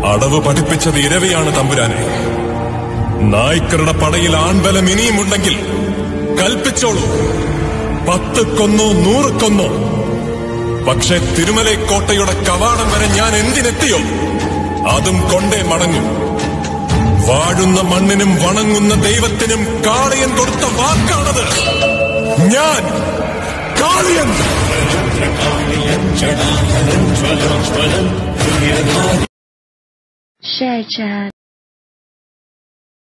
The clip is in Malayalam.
അടവ് പഠിപ്പിച്ചത് ഇരവിയാണ് തമ്പുരാനെ നായ്ക്കരുടെ പടയിൽ ആൺബലം ഇനിയുമുണ്ടെങ്കിൽ കൽപ്പിച്ചോളൂ പത്ത് കൊന്നോ നൂറ് കൊന്നോ പക്ഷെ തിരുമലൈ കോട്ടയുടെ കവാടം വരെ ഞാൻ എന്തിനെത്തിയോ അതും കൊണ്ടേ മടങ്ങും വാഴുന്ന മണ്ണിനും വണങ്ങുന്ന ദൈവത്തിനും കാളിയൻ കൊടുത്ത വാക്കാണത് ഞാൻ കാളിയൻ Share chat.